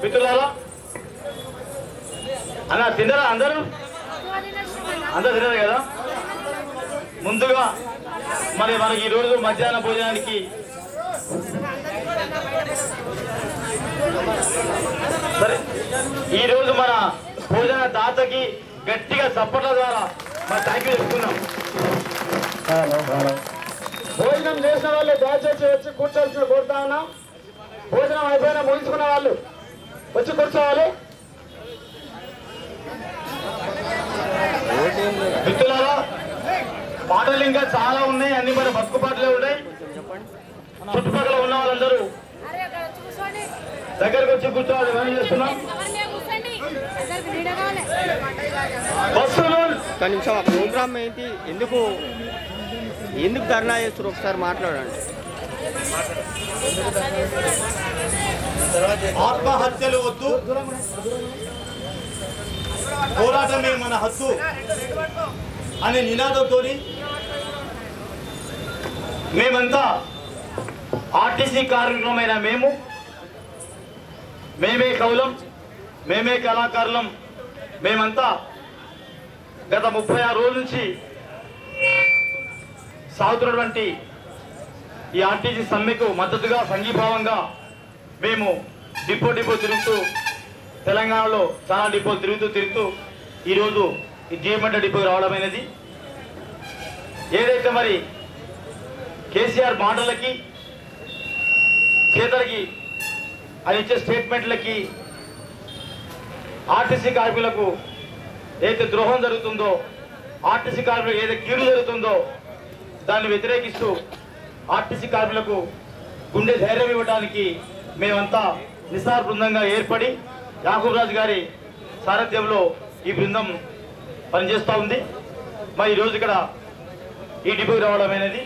మిత్రులారా అన్న తిన్నారా అందరూ అందరూ తినరు కదా ముందుగా మరి మనకి ఈరోజు మధ్యాహ్న భోజనానికి సరే ఈరోజు మన భోజన దాతకి గట్టిగా చప్పట్ల ద్వారా మన థ్యాంక్ యూ చెప్పుకున్నాం భోజనం చేసిన వాళ్ళు దయచేసి వచ్చి కూర్చోవలసిన కోరుతా ఉన్నాం భోజనం అయిపోయినా ముగించుకున్న వాళ్ళు వచ్చి కూర్చోవాలి మిత్రులారా పాటలు ఇంకా చాలా ఉన్నాయి అన్ని మన బతుకు పాటలే ఉన్నాయి చుట్టుపక్కల ఉన్న వాళ్ళందరూ అరే అక్కడ చూసుకోండి దగ్గరకు వచ్చి కూర్చోవాలి ఏమని చేస్తున్నాం ఎవరి మీద కూర్చోండి అందరికి నీడ కావాలి బస్సులు ఒక్క నిమిషం ఆ ప్రోగ్రామ్ ఏంటి ఎందుకు ఎందుకు ధర్నా చేస్తారు ఒకసారి మాట్లాడండి ఆత్మహత్యలు వద్దు పోరాటమే మన హక్కు అనే నినాదంతో మేమంతా ఆర్టీసీ కార్మికులమైన మేము మేమే కవులం మేమే కళాకారులం మేమంతా గత ముప్పై ఆరు రోజుల నుంచి సాగుతున్నటువంటి ఈ ఆర్టీసీ సమ్మెకు మద్దతుగా సంఘీభావంగా మేము డిపో డిపో తిరుగుతూ తెలంగాణలో చాలా డిపోలు తిరుగుతూ తిరుగుతూ ఈరోజు ఈ జీవమంట డిపోకి రావడమైనది ఏదైతే మరి కేసీఆర్ మాటలకి చేతలకి ఆయన ఇచ్చే స్టేట్మెంట్లకి ఆర్టీసీ కార్మికులకు ఏదైతే ద్రోహం జరుగుతుందో ఆర్టీసీ కార్మికులకు ఏదైతే కీడు జరుగుతుందో దాన్ని వ్యతిరేకిస్తూ ఆర్టీసీ కార్మికులకు గుండె ధైర్యం ఇవ్వడానికి మేమంతా నిసార్ బృందంగా ఏర్పడి యాకూబ్ రాజు గారి సారథ్యంలో ఈ బృందం పనిచేస్తూ ఉంది మరి ఈరోజు ఇక్కడ ఈ డిపోకి రావడం అనేది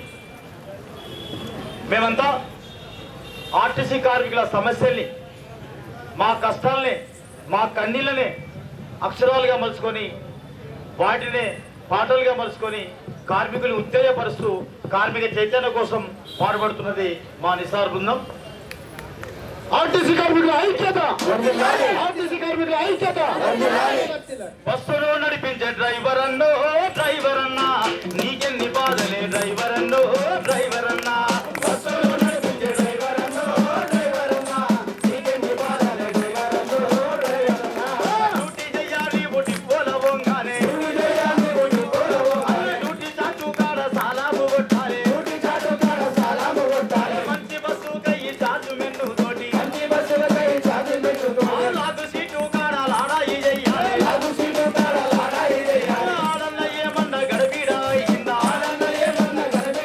మేమంతా ఆర్టీసీ కార్మికుల సమస్యల్ని మా కష్టాల్ని మా కన్నీళ్ళనే అక్షరాలుగా మలుచుకొని వాటినే పాటలుగా మలుచుకొని కార్మికులు ఉత్తేజపరుస్తూ కార్మిక చైతన్య కోసం పాటుపడుతున్నది మా నిసార్ బృందం ఆర్టీసీ కార్మికుల ఐక్యత ఆర్టీసీ కార్మికుల ఐక్యత బస్సులో నడిపించే డ్రైవర్ అన్నో డ్రైవర్ అన్నా నీకెన్ని బాధలే డ్రైవర్ అన్నో డ్రైవర్ అన్నా బస్సులో నడిపించే డ్రైవర్ అన్నో డ్రైవర్ అన్నా నీకెన్ని బాధలే డ్రైవర్ అన్నో డ్రైవర్ అన్నా డ్యూటీ చేయాలి ఒటి పోల వంగానే డ్యూటీ చేయాలి ఒటి పోల వంగానే డ్యూటీ చాటు కాడ సాలాము కొట్టాలి డ్యూటీ చాటు కాడ సాలాము కొట్టాలి మంచి బస్సు కై చాటు మెన్ను తోటి మంచి బస్సు కై చాటు మెన్ను తోటి లాగు సీటు కాడ లాడాయి చెయ్యాలి లాగు సీటు కాడ లాడాయి చెయ్యాలి ఆడన్న ఏమన్నా గడబిడా అయిందా ఆడన్న ఏమన్నా గడబిడా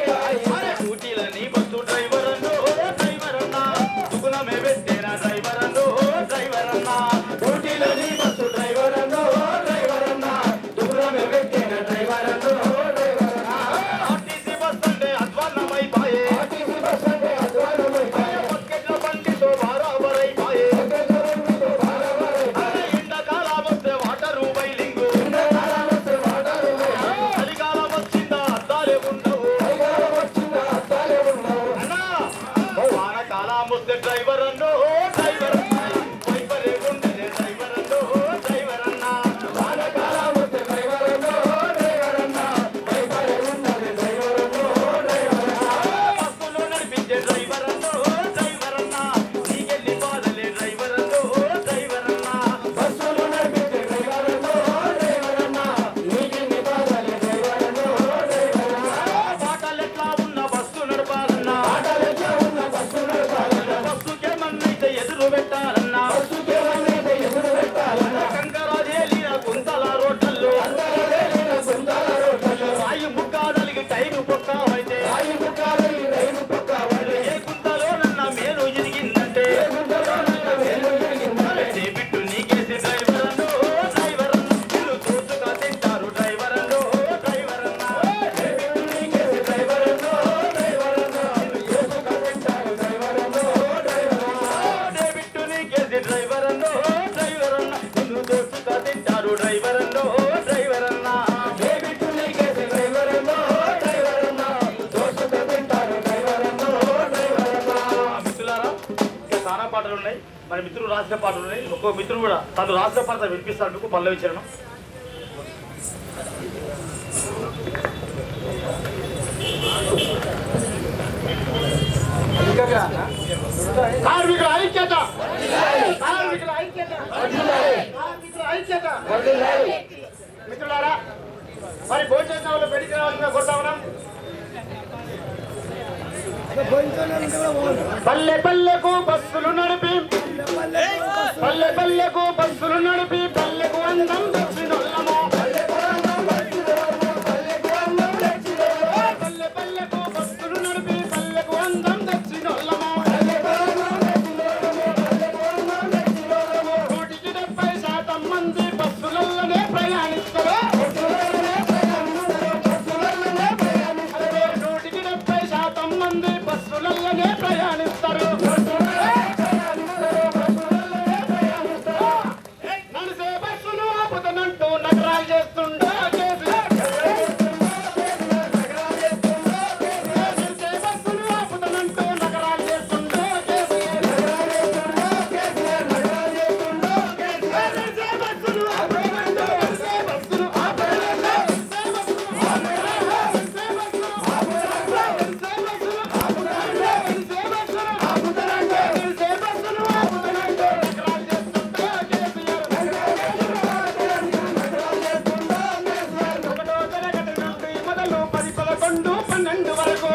పాటలు ఉన్నాయి మన మిత్రులు రాసిన పాటలు ఉన్నాయి ఒక్కో మిత్రుడు కూడా తను రాసిన పాట వినిపిస్తాను మీకు పల్లవించడం కార్మికుల ఐక్యత కార్మికుల ఐక్యత కార్మికుల ఐక్యత మిత్రులారా మరి భోజన వాళ్ళు పెళ్లికి రావాల్సిన కొడతా ఉన్నాం పల్లె పల్లెకు బస్సులు నడిపి పల్లె పల్లెకు బస్సులు నడిపి పల్లెకు అందం తెచ్చినోళ్ళము పల్లె పల్లెకు బస్సులు నడిపి పల్లెకు అందం తెచ్చినోళ్ళము నూటికి డెబ్బై శాతం మంది బస్సులలోనే ప్రయాణిస్తారు నూటికి డెబ్బై శాతం మంది బస్సులలోనే ప్రయాణిస్తారు నడిసే బస్సులు ఆపుతనంటూ నగరాలు చేస్తుండో కేసీఆర్. నడిసే బస్సులు ఆపుతనంటూ నగరాలు చేస్తుండో కేసీఆర్. నడిసే బస్సులు ఆపుతనంటూ నడిసే బస్సులు ఆపుతనంటూ నడిసే బస్సులు ఆపుతనంటూ నడిసే బస్సులు ఆపుతనంటూ నడిసే బస్సులు ఆపుతనంటూ నడిసే బస్సులు ఆపుతనంటూ నడిసే బస్సులు ఆపుతనంటూ నగరాలు చేస్తుండో కేసీఆర్. ఒకటో తరగతి నుండి మొదలు పది పదకొండు పన్నెండు వరకు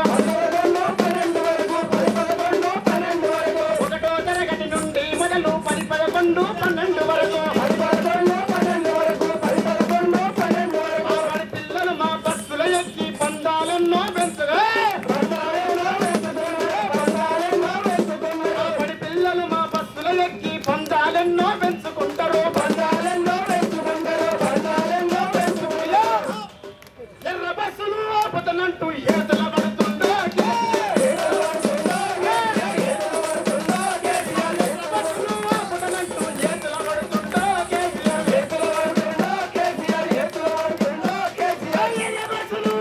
ఒకటో తరగతి నుండి మొదలు పది పదకొండు పన్నెండు వరకు ఆ బడి పిల్లలు మా బస్సుల ఎక్కి పందాలెన్నో పెంచుగా ఆ బడి పిల్లలు మా బస్సుల ఎక్కి పందాలెన్నో పెంచుకుంటారు పందాలెన్నో పెంచుకుంటారు పందాలెన్నో పెంచుకుంటారు ఎర్ర బస్సులు ఆపుతనంటూ ఏతల పడుతుందో బస్సులు ఆపుతనంటూ ఏతల పడుతుందో ఎర్ర బస్సులు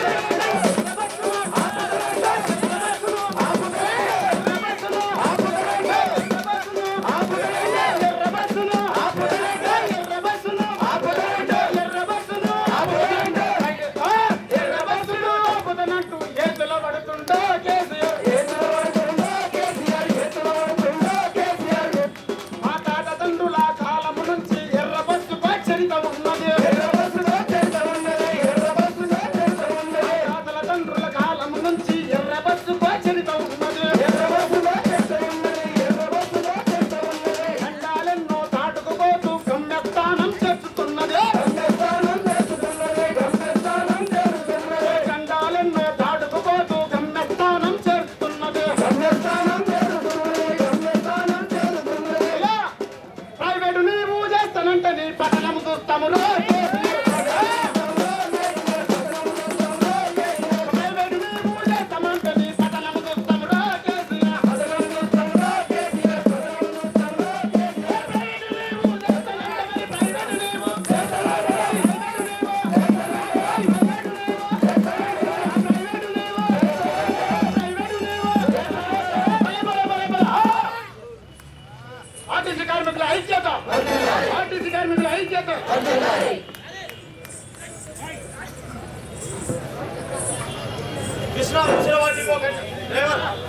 ఆపుతనంటూ ఏతల పడుతుందో మా తాత తండ్రుల కాలము నుంచి ఎర్ర బస్సు చరిత ఉన్నది తాతల తండ్రుల కాలము నుంచి ఎర్ర బస్సు చరిత ఉన్నది ఖండాలెన్నో దాటుకుపోతూ గమ్యస్థానం చేస్తున్నది ఖండాలెన్నో దాటుకుపోతూ గమ్యస్థానం చేరుతున్నది ఇలా ప్రైవేటు నీవు చేస్తానంటే నీ పట్టణం చూస్తాము రో. ప్రైవేటు నీవు చేస్తామంటే నీ పట్టణం చూస్తాము రో. ప్రైవేటు నీవు చేస్తానంటే మరి ప్రైవేటు నీవు ఆర్టీసీ కార్మికుల ఐక్యత ఆర్టీసీ కార్మికుల ఐక్యత కృష్ణ ముసిరవాటి డ్రైవర్